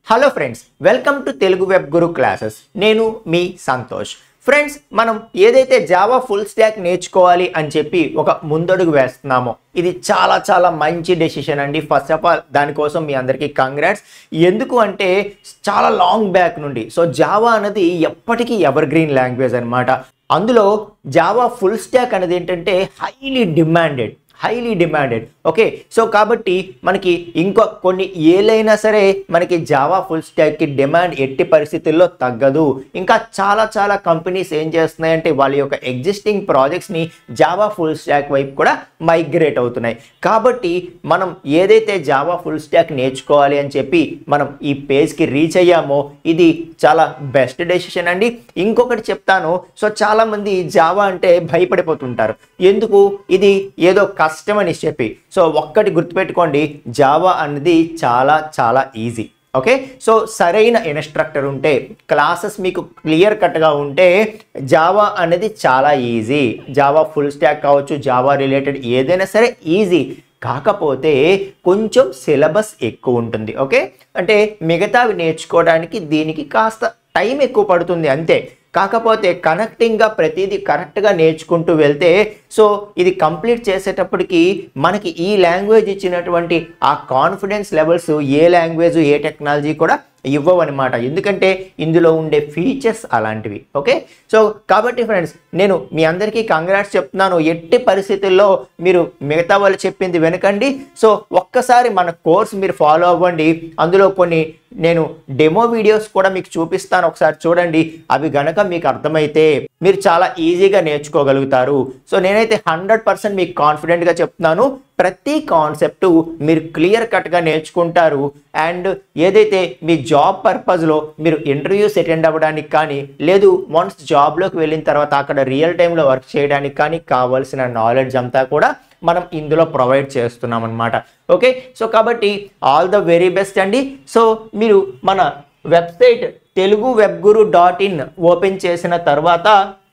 hello friends welcome to Telugu web guru classes నేను మీ Santosh friends మనం ఏదైతే జావా ఫుల్ స్టాక్ నేర్చుకోవాలి అని చెప్పి ఒక ముందడుగు వేస్తున్నామో ఇది చాలా చాలా మంచి డెసిషన్ అండి ఫస్ట్ ఆఫ్ ఆల్ దానికోసం మీ అందరికీ కంగ్రాట్స్ ఎందుకు అంటే చాలా లాంగ్ బ్యాక్ నుండి సో జావా అనేది ఎప్పటికీ ఎవర్ గ్రీన్ లాంగ్వేజ్ అనమాట అందులో జావా ఫుల్ స్టాక్ అనేది ఏంటంటే highly demanded highly demanded okay so కాబట్టి మనకి ఇంకో కొన్ని ఏలైనా సరే మనకి జావా ఫుల్ స్టాక్కి డిమాండ్ ఎట్టి పరిస్థితుల్లో తగ్గదు ఇంకా చాలా చాలా కంపెనీస్ ఏం చేస్తున్నాయంటే వాళ్ళ యొక్క ఎగ్జిస్టింగ్ ప్రాజెక్ట్స్ని జావా ఫుల్ స్టాక్ వైపు కూడా మైగ్రేట్ అవుతున్నాయి కాబట్టి మనం ఏదైతే జావా ఫుల్ స్టాక్ నేర్చుకోవాలి అని చెప్పి మనం ఈ పేజ్కి రీచ్ అయ్యామో ఇది చాలా బెస్ట్ డెసిషన్ అండి ఇంకొకటి చెప్తాను సో చాలామంది జావా అంటే భయపడిపోతుంటారు ఎందుకు ఇది ఏదో కష్టం అని చెప్పి సో ఒక్కటి గుర్తుపెట్టుకోండి జావా అనేది చాలా చాలా ఈజీ ఓకే సో సరైన ఇన్స్ట్రక్టర్ ఉంటే క్లాసెస్ మీకు క్లియర్ కట్గా ఉంటే జావా అనేది చాలా ఈజీ జావా ఫుల్ స్టాక్ కావచ్చు జావా రిలేటెడ్ ఏదైనా సరే ఈజీ కాకపోతే కొంచెం సిలబస్ ఎక్కువ ఉంటుంది ఓకే అంటే మిగతావి నేర్చుకోవడానికి దీనికి కాస్త టైం ఎక్కువ పడుతుంది అంతే కాకపోతే కనెక్టింగ్గా ప్రతిదీ కరెక్ట్గా నేర్చుకుంటూ వెళ్తే సో ఇది కంప్లీట్ చేసేటప్పటికి మనకి ఈ లాంగ్వేజ్ ఇచ్చినటువంటి ఆ కాన్ఫిడెన్స్ లెవెల్స్ ఏ లాంగ్వేజ్ ఏ టెక్నాలజీ కూడా ఇవ్వవన్నమాట ఎందుకంటే ఇందులో ఉండే ఫీచర్స్ అలాంటివి ఓకే సో కాబట్టి ఫ్రెండ్స్ నేను మీ అందరికీ కంగ్రాట్స్ చెప్తున్నాను ఎట్టి పరిస్థితుల్లో మీరు మిగతా వాళ్ళు చెప్పింది వెనకండి సో ఒక్కసారి మన కోర్స్ మీరు ఫాలో అవ్వండి అందులో కొన్ని నేను డెమో వీడియోస్ కూడా మీకు చూపిస్తాను ఒకసారి చూడండి అవి గనక మీకు అర్థమైతే మీరు చాలా ఈజీగా నేర్చుకోగలుగుతారు సో నేనైతే హండ్రెడ్ పర్సెంట్ మీకు కాన్ఫిడెంట్గా చెప్తున్నాను ప్రతి కాన్సెప్ట్ మీరు క్లియర్ కట్గా నేర్చుకుంటారు అండ్ ఏదైతే మీ జాబ్ పర్పస్లో మీరు ఇంటర్వ్యూస్ అటెండ్ అవ్వడానికి కానీ లేదు వన్స్ జాబ్లోకి వెళ్ళిన తర్వాత అక్కడ రియల్ టైంలో వర్క్ చేయడానికి కానీ కావాల్సిన నాలెడ్జ్ అంతా కూడా మనం ఇందులో ప్రొవైడ్ చేస్తున్నాం అనమాట ఓకే సో కాబట్టి ఆల్ ద వెరీ బెస్ట్ అండి సో మీరు మన website Telugu web guru dot in open చేసిన తర్వాత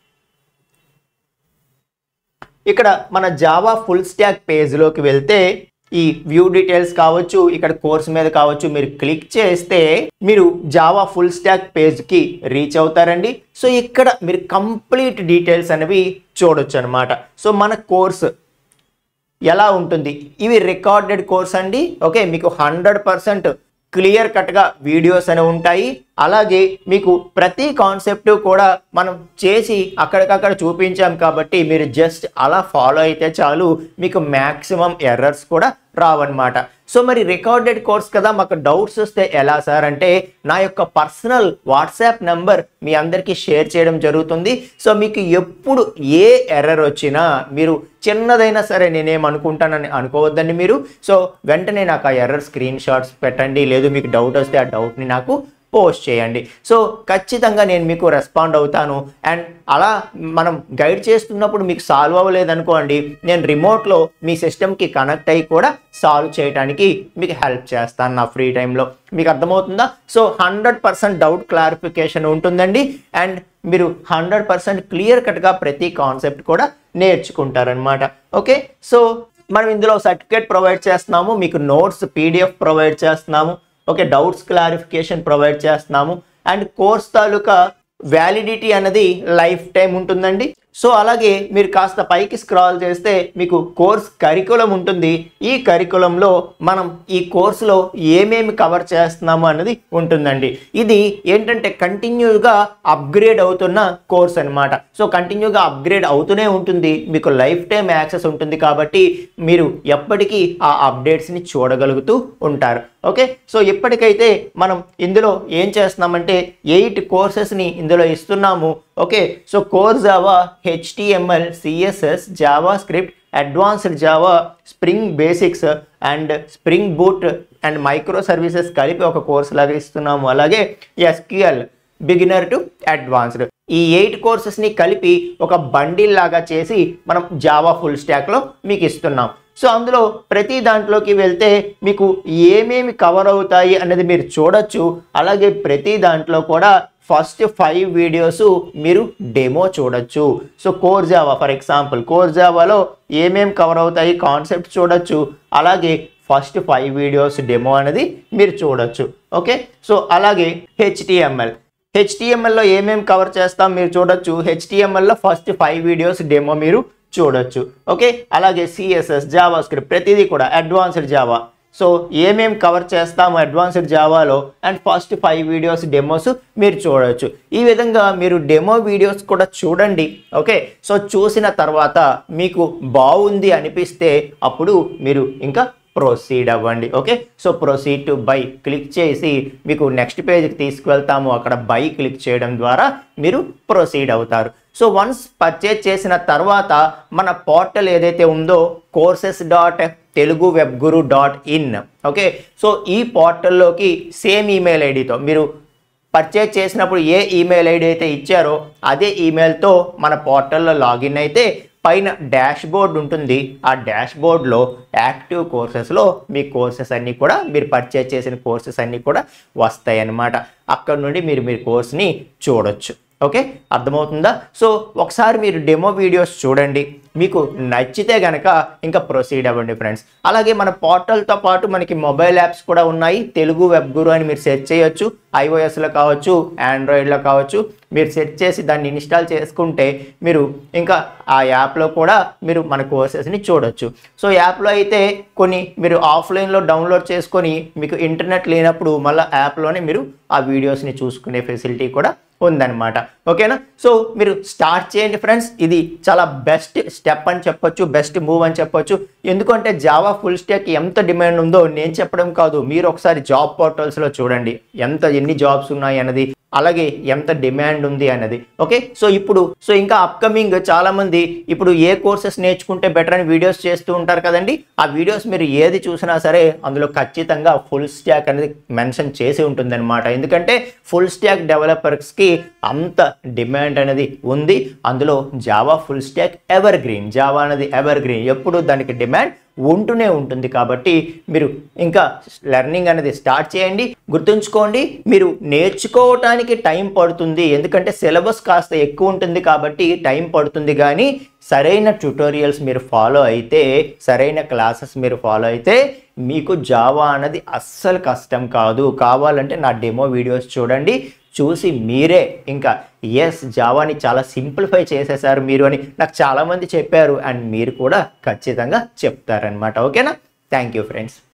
ఇక్కడ మన జావా ఫుల్ స్టాక్ పేజ్లోకి వెళ్తే ఈ వ్యూ డీటెయిల్స్ కావచ్చు ఇక్కడ కోర్స్ మీద కావచ్చు మీరు క్లిక్ చేస్తే మీరు జావా ఫుల్ స్టాక్ పేజ్కి రీచ్ అవుతారండి సో ఇక్కడ మీరు కంప్లీట్ డీటెయిల్స్ అనేవి చూడొచ్చు అనమాట సో మన కోర్స్ ఎలా ఉంటుంది ఇవి రికార్డెడ్ కోర్స్ అండి ఓకే మీకు హండ్రెడ్ పర్సెంట్ క్లియర్ కట్గా వీడియోస్ అనేవి ఉంటాయి అలాగే మీకు ప్రతి కాన్సెప్ట్ కూడా మనం చేసి అక్కడికక్కడ చూపించాం కాబట్టి మీరు జస్ట్ అలా ఫాలో అయితే చాలు మీకు మ్యాక్సిమం ఎర్రర్స్ కూడా రావన్నమాట సో మరి రికార్డెడ్ కోర్స్ కదా మాకు డౌట్స్ వస్తే ఎలా సార్ అంటే నా యొక్క పర్సనల్ వాట్సాప్ నెంబర్ మీ అందరికీ షేర్ చేయడం జరుగుతుంది సో మీకు ఎప్పుడు ఏ ఎర్రర్ వచ్చినా మీరు చిన్నదైనా సరే నేనేమనుకుంటానని అనుకోవద్దండి మీరు సో వెంటనే నాకు ఆ ఎర్రర్ స్క్రీన్ షాట్స్ పెట్టండి లేదు మీకు డౌట్ వస్తే ఆ డౌట్ని నాకు పోస్ట్ చేయండి సో ఖచ్చితంగా నేను మీకు రెస్పాండ్ అవుతాను అండ్ అలా మనం గైడ్ చేస్తున్నప్పుడు మీకు సాల్వ్ అవ్వలేదనుకోండి నేను రిమోట్లో మీ సిస్టమ్కి కనెక్ట్ అయ్యి కూడా సాల్వ్ చేయడానికి మీకు హెల్ప్ చేస్తాను నా ఫ్రీ టైంలో మీకు అర్థమవుతుందా so hundred percent doubt clarification ఉంటుందండి అండ్ మీరు హండ్రెడ్ పర్సెంట్ క్లియర్ కట్గా ప్రతి కాన్సెప్ట్ కూడా నేర్చుకుంటారనమాట ఓకే సో మనం ఇందులో సర్టిఫికేట్ ప్రొవైడ్ చేస్తున్నాము మీకు నోట్స్ పీడిఎఫ్ ప్రొవైడ్ చేస్తున్నాము ఓకే డౌట్స్ క్లారిఫికేషన్ ప్రొవైడ్ చేస్తున్నాము అండ్ కోర్స్ తాలూకా వ్యాలిడిటీ అనేది లైఫ్ టైం ఉంటుందండి సో అలాగే మీరు కాస్త పైకి స్క్రాల్ చేస్తే మీకు కోర్స్ కరికులం ఉంటుంది ఈ కరికులంలో మనం ఈ కోర్సులో ఏమేమి కవర్ చేస్తున్నాము అన్నది ఉంటుందండి ఇది ఏంటంటే కంటిన్యూగా అప్గ్రేడ్ అవుతున్న కోర్స్ అనమాట సో కంటిన్యూగా అప్గ్రేడ్ అవుతూనే ఉంటుంది మీకు లైఫ్ టైం యాక్సెస్ ఉంటుంది కాబట్టి మీరు ఎప్పటికీ ఆ అప్డేట్స్ని చూడగలుగుతూ ఉంటారు ఓకే సో ఇప్పటికైతే మనం ఇందులో ఏం చేస్తున్నామంటే ఎయిట్ కోర్సెస్ని ఇందులో ఇస్తున్నాము okay so core Java HTML CSS JavaScript advanced Java Spring basics and Spring Boot and micro services కలిపి ఒక కోర్స్ లాగా ఇస్తున్నాము అలాగే ఎస్క్యూఎల్ బిగినర్ టు అడ్వాన్స్డ్ ఈ ఎయిట్ కోర్సెస్ని కలిపి ఒక బండిల్ లాగా చేసి మనం జావా ఫుల్ స్టాక్లో మీకు ఇస్తున్నాం సో అందులో ప్రతి దాంట్లోకి వెళ్తే మీకు ఏమేమి కవర్ అవుతాయి అనేది మీరు చూడొచ్చు అలాగే ప్రతి దాంట్లో కూడా ఫస్ట్ ఫైవ్ వీడియోస్ మీరు డెమో చూడొచ్చు so core Java for example core జావాలో ఏమేం కవర్ అవుతాయి కాన్సెప్ట్ చూడొచ్చు అలాగే ఫస్ట్ ఫైవ్ వీడియోస్ డెమో అనేది మీరు చూడొచ్చు ఓకే సో అలాగే హెచ్టిఎంఎల్ హెచ్టిఎంఎల్లో ఏమేమి కవర్ చేస్తాం మీరు చూడొచ్చు హెచ్టిఎంఎల్లో ఫస్ట్ ఫైవ్ వీడియోస్ డెమో మీరు చూడొచ్చు ఓకే అలాగే సిఎస్ఎస్ జావా స్క్రిప్ట్ ప్రతిదీ కూడా అడ్వాన్స్డ్ జావా సో ఏమేం కవర్ చేస్తాము అడ్వాన్స్డ్ జావాలో and first five videos demos మీరు చూడొచ్చు ఈ విధంగా మీరు డెమో వీడియోస్ కూడా చూడండి ఓకే సో చూసిన తర్వాత మీకు బాగుంది అనిపిస్తే అప్పుడు మీరు ఇంకా ప్రొసీడ్ అవ్వండి okay so proceed to buy click చేసి మీకు నెక్స్ట్ పేజ్కి తీసుకువెళ్తాము అక్కడ బై క్లిక్ చేయడం ద్వారా మీరు ప్రొసీడ్ అవుతారు సో వన్స్ పర్చేజ్ చేసిన తర్వాత మన పోర్టల్ ఏదైతే ఉందో courses dot Telugu web guru dot in okay so ఈ పోర్టల్లోకి సేమ్ ఈమెయిల్ ఐడితో మీరు పర్చేజ్ చేసినప్పుడు ఏ ఈమెయిల్ ఐడి అయితే ఇచ్చారో అదే ఈమెయిల్తో మన పోర్టల్లో లాగిన్ అయితే పైన డాష్ బోర్డ్ ఉంటుంది ఆ డాష్ బోర్డ్లో యాక్టివ్ కోర్సెస్లో మీ కోర్సెస్ అన్నీ కూడా మీరు పర్చేజ్ చేసిన కోర్సెస్ అన్నీ కూడా వస్తాయి అన్నమాట అక్కడ నుండి మీరు మీ కోర్స్ని చూడొచ్చు ఓకే అర్థమవుతుందా సో ఒకసారి మీరు డెమో వీడియోస్ చూడండి మీకు నచ్చితే గనక ఇంకా ప్రొసీడ్ అవ్వండి ఫ్రెండ్స్ అలాగే మన పోర్టల్తో పాటు మనకి మొబైల్ యాప్స్ కూడా ఉన్నాయి తెలుగు వెబ్ గురు అని మీరు సెర్చ్ చేయొచ్చు ఐఓఎస్లో కావచ్చు ఆండ్రాయిడ్లో కావచ్చు మీరు సెర్చ్ చేసి దాన్ని ఇన్స్టాల్ చేసుకుంటే మీరు ఇంకా ఆ యాప్లో కూడా మీరు మన కోర్సెస్ని చూడొచ్చు సో యాప్లో అయితే కొన్ని మీరు ఆఫ్లైన్లో డౌన్లోడ్ చేసుకొని మీకు ఇంటర్నెట్ లేనప్పుడు మళ్ళీ యాప్లోనే మీరు ఆ వీడియోస్ని చూసుకునే ఫెసిలిటీ కూడా ఉందన్నమాట ఓకేనా సో మీరు స్టార్ట్ చేయండి ఫ్రెండ్స్ ఇది చాలా బెస్ట్ స్టెప్ అని చెప్పొచ్చు బెస్ట్ మూవ్ అని చెప్పొచ్చు ఎందుకంటే జావా ఫుల్ స్టాక్ ఎంత డిమాండ్ ఉందో నేను చెప్పడం కాదు మీరు ఒకసారి జాబ్ పోర్టల్స్లో చూడండి ఎంత ఎన్ని జాబ్స్ ఉన్నాయి అన్నది అలాగే ఎంత డిమాండ్ ఉంది అన్నది ఓకే సో ఇప్పుడు సో ఇంకా అప్కమింగ్ చాలా మంది ఇప్పుడు ఏ కోర్సెస్ నేర్చుకుంటే బెటర్ అని వీడియోస్ చేస్తూ ఉంటారు కదండి ఆ వీడియోస్ మీరు ఏది చూసినా సరే అందులో ఖచ్చితంగా ఫుల్ స్టాక్ అనేది మెన్షన్ చేసి ఉంటుందన్నమాట ఎందుకంటే ఫుల్ స్టాక్ డెవలపర్స్కి అంత డిమాండ్ అనేది ఉంది అందులో Java full stack evergreen Java అనేది ఎవర్ గ్రీన్ ఎప్పుడు దానికి డిమాండ్ ఉంటూనే ఉంటుంది కాబట్టి మీరు ఇంకా లెర్నింగ్ అనేది స్టార్ట్ చేయండి గుర్తుంచుకోండి మీరు నేర్చుకోవటానికి టైం పడుతుంది ఎందుకంటే సిలబస్ కాస్త ఎక్కువ ఉంటుంది కాబట్టి టైం పడుతుంది కానీ సరైన ట్యుటోరియల్స్ మీరు ఫాలో అయితే సరైన క్లాసెస్ మీరు ఫాలో అయితే మీకు జావా అన్నది అస్సలు కష్టం కాదు కావాలంటే నా డెమో వీడియోస్ చూడండి చూసి మీరే ఇంకా ఎస్ జావాని చాలా సింప్లిఫై చేసేసారు మీరు అని నాకు చాలామంది చెప్పారు అండ్ మీరు కూడా ఖచ్చితంగా చెప్తారనమాట ఓకేనా థ్యాంక్ యూ ఫ్రెండ్స్